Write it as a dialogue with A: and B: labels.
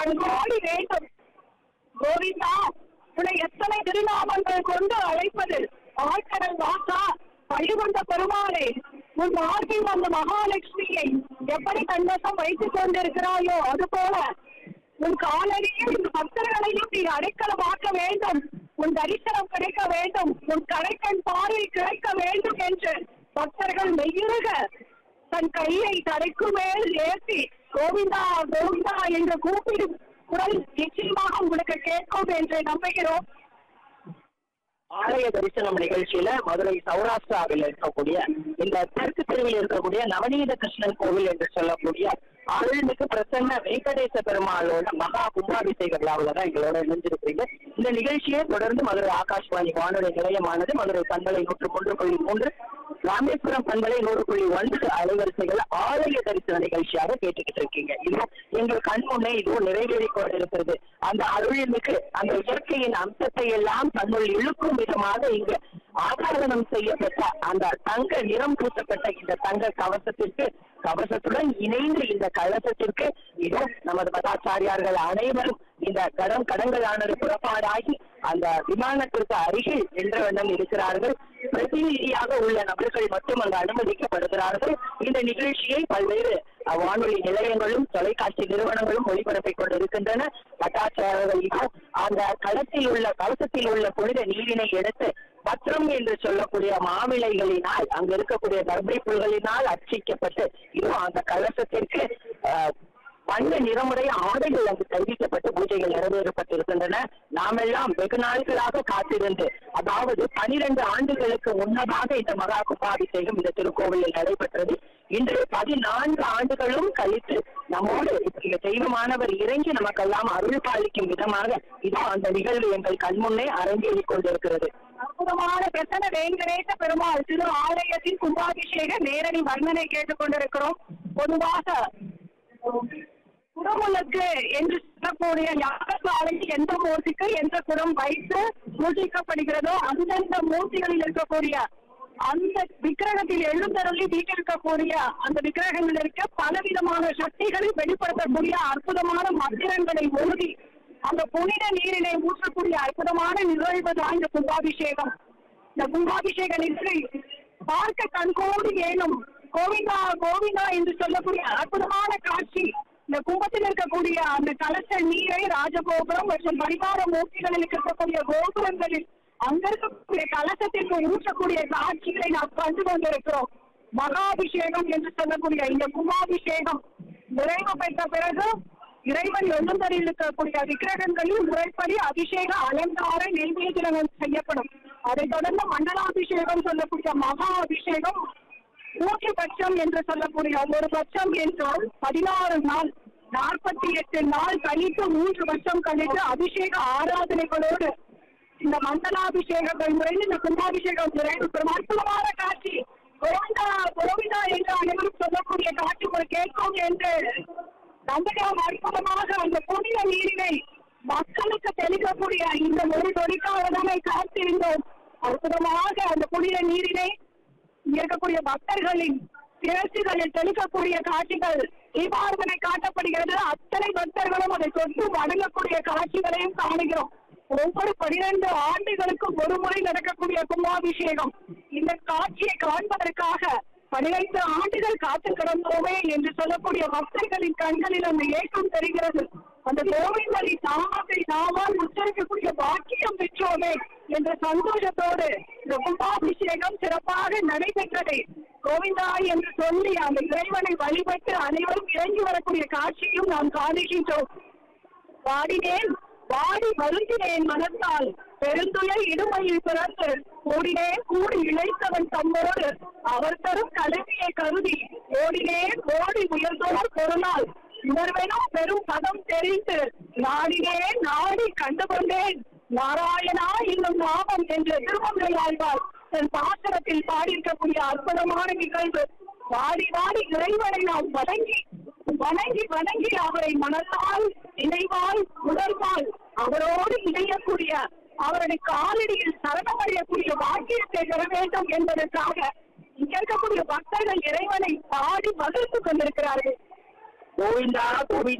A: கண்கோடி வேண்டும் கோவிந்தா உன்னை எத்தனை திருநாமங்கள் கொண்டு அழைப்பது ஆழ்கடல் வாசா பழிகொண்ட பெருமாளே உன் மார்பில் வந்த மகாலட்சுமியை எப்படி தன்வசம் வைத்துக் கொண்டிருக்கிறாயோ அது போல உன் காலடியில் இந்த பக்தர்களையும் நீ அடைக்கலமாக்க வேண்டும் உன் தரிசனம் கிடைக்க வேண்டும் உன் கடைக்கண் பார்வை கிடைக்க வேண்டும் என்று பக்தர்கள் மெய்யுருக தன் கையை தலைக்கு மேல் ஏற்றி கோவிந்தா கோவிந்தா என்று கூப்பிடும் குரல் நிச்சயமாக உங்களுக்கு கேட்கும் என்று நம்புகிறோம்
B: ஆலய தரிசனம் நிகழ்ச்சியில மதுரை சௌராஷ்டிராவில் இருக்கக்கூடிய இந்த தெற்கு தெருவில் இருக்கக்கூடிய நவநீத கிருஷ்ணன் கோவில் என்று சொல்லக்கூடிய அருள்மிகு பிரசன்ன வெங்கடேச பெருமாளோட மகா கும்பாபிஷேக விழாவில் தான் எங்களோட இணைஞ்சிருக்கிறீங்க இந்த நிகழ்ச்சியை தொடர்ந்து மதுரை ஆகாஷ்வாணி வானொலி நிலையமானது மதுரை பண்பலை நூற்று மூன்று புள்ளி மூன்று ராமேஸ்வரம் பண்பலை நூறு புள்ளி ஒன்பது அலைவரிசைகள் ஆலய தரிசன நிகழ்ச்சியாக கேட்டுக்கிட்டு இருக்கீங்க இது எங்கள் கண் முன்னே இதுவும் நிறைவேறிக் கொண்டிருக்கிறது அந்த அருள்மிகு அந்த இயற்கையின் அம்சத்தை எல்லாம் தன்னுள் இழுக்கும் விதமாக இங்கு ஆதாரணம் செய்யப்பட்ட அந்த தங்க நிறம் பூசப்பட்ட இந்த தங்க கவசத்திற்கு கவசத்துடன் இணைந்து இந்த கலசத்திற்கு இதோ நமது மதாச்சாரியார்கள் அனைவரும் இந்த கடம் கடங்களானது புறப்பாடாகி அந்த விமானத்திற்கு அருகில் நின்ற வண்ணம் இருக்கிறார்கள் பிரதிநிதியாக உள்ள நபர்கள் மட்டும் அங்கு அனுமதிக்கப்படுகிறார்கள் இந்த நிகழ்ச்சியை பல்வேறு அஹ், வானொலி நிலையங்களும் தொலைக்காட்சி நிறுவனங்களும் ஒளிபரப்பிக் கொண்டிருக்கின்றன பட்டாச்சாரர்கள் இதோ அந்த களத்தில் உள்ள கலசத்தில் உள்ள புனித நீரினை எடுத்து பத்ரம் என்று சொல்லக்கூடிய மாவிளைகளினால் அங்க இருக்கக்கூடிய தர்பை புல்களினால் அர்ச்சிக்கப்பட்டு இதோ அந்த கலசத்திற்கு அஹ், வண்ண நிறமுடைய ஆடைகள் அங்கு தெரிவிக்கப்பட்டு பூஜைகள் நிறைவேறப்பட்டிருக்கின்றன நாமெல்லாம் வெகு நாட்களாக காத்திருந்து அதாவது பனிரெண்டு ஆண்டுகளுக்கு முன்னதாக இந்த மகா கும்பாபிஷேகம் இந்த திருக்கோவிலில் நடைபெற்றது இன்று பதினான்கு ஆண்டுகளும் கழித்து நம்மோடு இத்தகைய தெய்வமானவர் இறங்கி நமக்கெல்லாம் அருள் பாலிக்கும் விதமாக இதோ அந்த நிகழ்வு எங்கள் கண்முன்னே அரங்கேறிக் கொண்டிருக்கிறது
A: அற்புதமான பிரசன வேங்கடேச பெருமாள் திரு ஆலயத்தின் கும்பாபிஷேக நேரடி வர்ணனை கேட்டுக் கொண்டிருக்கிறோம் பொதுவாக குடமுழுக்கு என்று சொல்லக்கூடிய யாகசாலையில் எந்த மூர்த்திக்கு எந்த குடம் வைத்து பூஜிக்கப்படுகிறதோ அந்தந்த மூர்த்திகளில் இருக்கக்கூடிய அந்த விக்கிரகத்தில் எழுந்தருளி வீட்டிருக்கக்கூடிய அந்த விக்கிரகங்கள் இருக்க பலவிதமான சக்திகளை வெளிப்படுத்தக்கூடிய அற்புதமான மந்திரங்களை ஓதி அந்த புனித நீரினை ஊற்றக்கூடிய அற்புதமான நிகழ்வு தான் இந்த கும்பாபிஷேகம் இந்த கும்பாபிஷேக நிகழ்வை பார்க்க கண்கோடி வேணும் கோவிந்தா கோவிந்தா என்று சொல்லக்கூடிய அற்புதமான காட்சி இந்த கும்பத்தில் இருக்கக்கூடிய அந்த கலச நீரை ராஜகோபுரம் மற்றும் பரிவார மூர்த்திகளில் இருக்கக்கூடிய கோபுரங்களில் அங்க இருக்கக்கூடிய கலசத்திற்கு ஊற்றக்கூடிய காட்சிகளை நாம் கண்டு கொண்டிருக்கிறோம் மகாபிஷேகம் என்று சொல்லக்கூடிய இந்த கும்பாபிஷேகம் நிறைவு பெற்ற பிறகு இறைவன் எழுந்தரில் இருக்கக்கூடிய விக்கிரகங்களில் முறைப்படி அபிஷேக அலங்கார நெய்வேதிரங்கள் செய்யப்படும் அதைத் தொடர்ந்து மண்டலாபிஷேகம் சொல்லக்கூடிய மகா அபிஷேகம் மூன்று பட்சம் என்று சொல்லக்கூடிய ஒரு பட்சம் என்றால் பதினாறு நாள் நாற்பத்தி எட்டு நாள் கழித்து மூன்று வருஷம் கழித்து அபிஷேக ஆராதனைகளோடு இந்த மண்டலாபிஷேகங்கள் முறையில் இந்த கும்பாபிஷேகம் நிறைவு பெறும் அற்புதமான காட்சி கோவிந்தா கோவிந்தா என்று அனைவரும் சொல்லக்கூடிய காட்சி ஒரு கேட்கும் என்று நம்பகம் அற்புதமாக அந்த புனித நீரினை மக்களுக்கு தெளிக்கக்கூடிய இந்த ஒரு நொடிக்காக தானே காத்திருந்தோம் அற்புதமாக அந்த புனித நீரினை இங்க இருக்கக்கூடிய பக்தர்களின் சிரசுகளில் தெளிக்கக்கூடிய காட்சிகள் தீபார்த்தனை காட்டப்படுகிறது அத்தனை பக்தர்களும் அதை தொட்டு வணங்கக்கூடிய காட்சிகளையும் காணுகிறோம் ஒவ்வொரு பனிரெண்டு ஆண்டுகளுக்கும் ஒரு முறை நடக்கக்கூடிய கும்பாபிஷேகம் இந்த காட்சியை காண்பதற்காக பனிரெண்டு ஆண்டுகள் காத்து கிடந்தோமே என்று சொல்லக்கூடிய பக்தர்களின் கண்களில் அந்த ஏக்கம் தெரிகிறது அந்த கோவிந்தரின் நாமத்தை நாமால் உச்சரிக்கக்கூடிய பாக்கியம் பெற்றோமே என்ற சந்தோஷத்தோடு இந்த கும்பாபிஷேகம் சிறப்பாக நடைபெற்றது கோவிந்தா என்று சொல்லி அந்த இறைவனை வழிபட்டு அனைவரும் இறங்கி வரக்கூடிய காட்சியும் நாம் காணுகின்றோம் பாடினேன் வாடி வருந்தினேன் மனத்தால் பெருந்துயர் இடுமையில் பிறந்து கூடினேன் கூடி இழைத்தவன் தம்மோடு அவர் தரும் கல்வியை கருதி ஓடினேன் ஓடி உயர்ந்தோர் பொருளால் உணர்வெனும் பெரும் பதம் தெரிந்து நாடினேன் நாடி கண்டு கொண்டேன் நாராயணா என்னும் நாமம் என்ற திருமங்கை ஆழ்வார் தன் பாசனத்தில் பாடியிருக்கக்கூடிய அற்புதமான நிகழ்வு வாடி வாடி இறைவனை நாம் வணங்கி வணங்கி வணங்கி அவரை மனத்தால் நினைவால் உணர்வால் அவரோடு இணையக்கூடிய அவருடைய காலடியில் சரணமடையக்கூடிய வாக்கியத்தை பெற வேண்டும் என்பதற்காக இங்க இருக்கக்கூடிய பக்தர்கள் இறைவனை பாடி மகிழ்ந்து கொண்டிருக்கிறார்கள்
B: கோவிந்தா கோவிந்தா